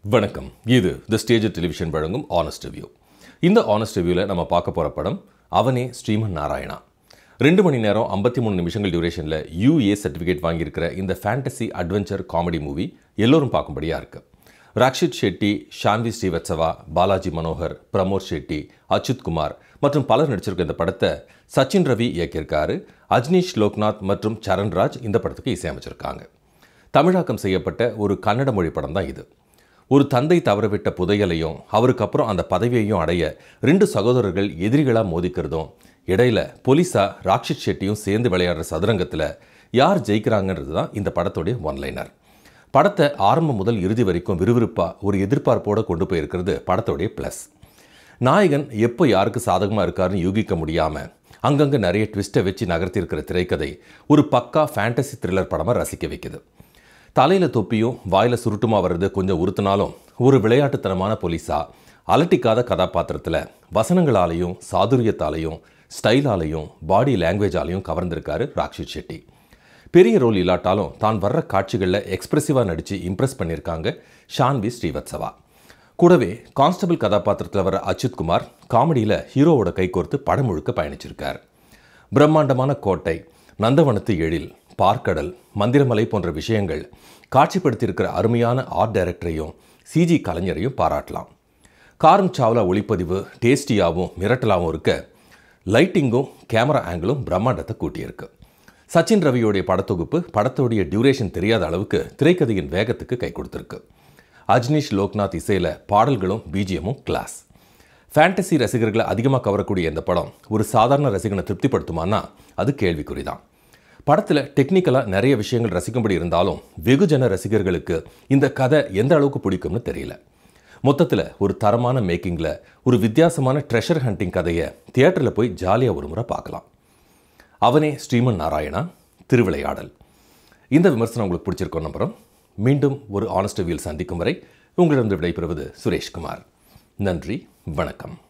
வணக்கம் இது the stage television வழங்கும் ஆனஸ்ட் ரிவ்யூ இந்த ஆனஸ்ட் ரிவ்யூவில் நம்ம பார்க்க போகிற படம் அவனே ஸ்ரீமன் நாராயணா ரெண்டு மணி நேரம் ஐம்பத்தி மூணு நிமிஷங்கள் டியூரேஷனில் யூஏ சர்டிஃபிகேட் வாங்கியிருக்கிற இந்த ஃபேண்டசி அட்வென்ச்சர் காமெடி மூவி எல்லோரும் பார்க்கும்படியாக இருக்கு ரக்ஷித் ஷெட்டி ஷான்வி ஸ்ரீவத்சவா பாலாஜி மனோகர் பிரமோத் ஷெட்டி அச்சுத் குமார் மற்றும் பலர் நடிச்சிருக்க இந்த படத்தை சச்சின் ரவி இயக்கியிருக்காரு அஜ்னீஷ் லோக்நாத் மற்றும் சரண்ராஜ் இந்த படத்துக்கு இசையமைச்சிருக்காங்க தமிழாக்கம் செய்யப்பட்ட ஒரு கன்னட மொழி படம் தான் இது ஒரு தந்தை தவறவிட்ட புதையலையும் அவருக்கு அப்புறம் அந்த பதவியையும் அடைய ரெண்டு சகோதரர்கள் எதிரிகளாக மோதிக்கிறதும் இடையில போலீஸா ராக்ஷித் ஷெட்டியும் சேர்ந்து விளையாடுற சதுரங்கத்தில் யார் ஜெயிக்கிறாங்கன்றது தான் இந்த படத்துடைய ஒன்லைனர் படத்தை ஆரம்பம் முதல் இறுதி வரைக்கும் விறுவிறுப்பாக ஒரு எதிர்பார்ப்போடு கொண்டு போயிருக்கிறது படத்தோடைய ப்ளஸ் நாயகன் எப்போ யாருக்கு சாதகமாக இருக்காருன்னு யூகிக்க முடியாமல் அங்கங்கே நிறைய ட்விஸ்ட்டை வச்சு நகர்த்தியிருக்கிற திரைக்கதை ஒரு பக்கா ஃபேண்டசி த்ரில்லர் படமாக ரசிக்க வைக்குது தலையில் தொப்பியும் வாயில் சுருட்டுமா வர்றது கொஞ்சம் உறுத்தினாலும் ஒரு விளையாட்டுத்தனமான போலீஸா அலட்டிக்காத கதாபாத்திரத்தில் வசனங்களாலையும் சாதுரியத்தாலையும் ஸ்டைலாலையும் பாடி லாங்குவேஜாலையும் கவர்ந்திருக்காரு ராக்ஷித் ஷெட்டி பெரிய ரோல் இல்லாட்டாலும் தான் வர்ற காட்சிகளில் எக்ஸ்பிரசிவாக நடித்து இம்ப்ரெஸ் பண்ணியிருக்காங்க ஷான்வி ஸ்ரீவத்சவா கூடவே கான்ஸ்டபிள் கதாபாத்திரத்தில் வர அச்சுத் குமார் காமெடியில் ஹீரோவோட கைகோர்த்து படம் முழுக்க பயணிச்சிருக்கார் பிரம்மாண்டமான கோட்டை நந்தவனத்து எழில் பார்க்கடல் மந்திரமலை போன்ற விஷயங்கள் காட்சிப்படுத்தியிருக்கிற அருமையான ஆர்ட் டைரக்டரையும் சிஜி கலைஞரையும் பாராட்டலாம் காரம் சாவ்லா ஒளிப்பதிவு டேஸ்டியாகவும் மிரட்டலாகவும் இருக்க லைட்டிங்கும் கேமரா ஆங்கிளும் பிரம்மாண்டத்தை கூட்டியிருக்கு சச்சின் ரவியோடைய படத்தொகுப்பு படத்தோடைய டியூரேஷன் தெரியாத அளவுக்கு திரைக்கதையின் வேகத்துக்கு கை கொடுத்துருக்கு அஜ்னீஷ் லோக்நாத் இசையில் பாடல்களும் பிஜிஎமும் கிளாஸ் ஃபேண்டசி ரசிகர்களை அதிகமாக கவரக்கூடிய இந்த படம் ஒரு சாதாரண ரசிகனை திருப்திப்படுத்துமானா அது கேள்விக்குறிதான் படத்தில் டெக்னிக்கலாக நிறைய விஷயங்கள் ரசிக்கும்படி இருந்தாலும் வெகுஜன ரசிகர்களுக்கு இந்த கதை எந்த அளவுக்கு பிடிக்கும்னு தெரியல மொத்தத்தில் ஒரு தரமான மேக்கிங்கில் ஒரு வித்தியாசமான ட்ரெஷர் ஹண்டிங் கதையை தியேட்டரில் போய் ஜாலியாக ஒரு முறை பார்க்கலாம் அவனே ஸ்ரீமன் நாராயணா திருவிளையாடல் இந்த விமர்சனம் உங்களுக்கு பிடிச்சிருக்கோம் நம்புகிறோம் மீண்டும் ஒரு ஆனஸ்ட் வியூல் சந்திக்கும் வரை உங்களிடம் விடைபெறுவது சுரேஷ்குமார் நன்றி வணக்கம்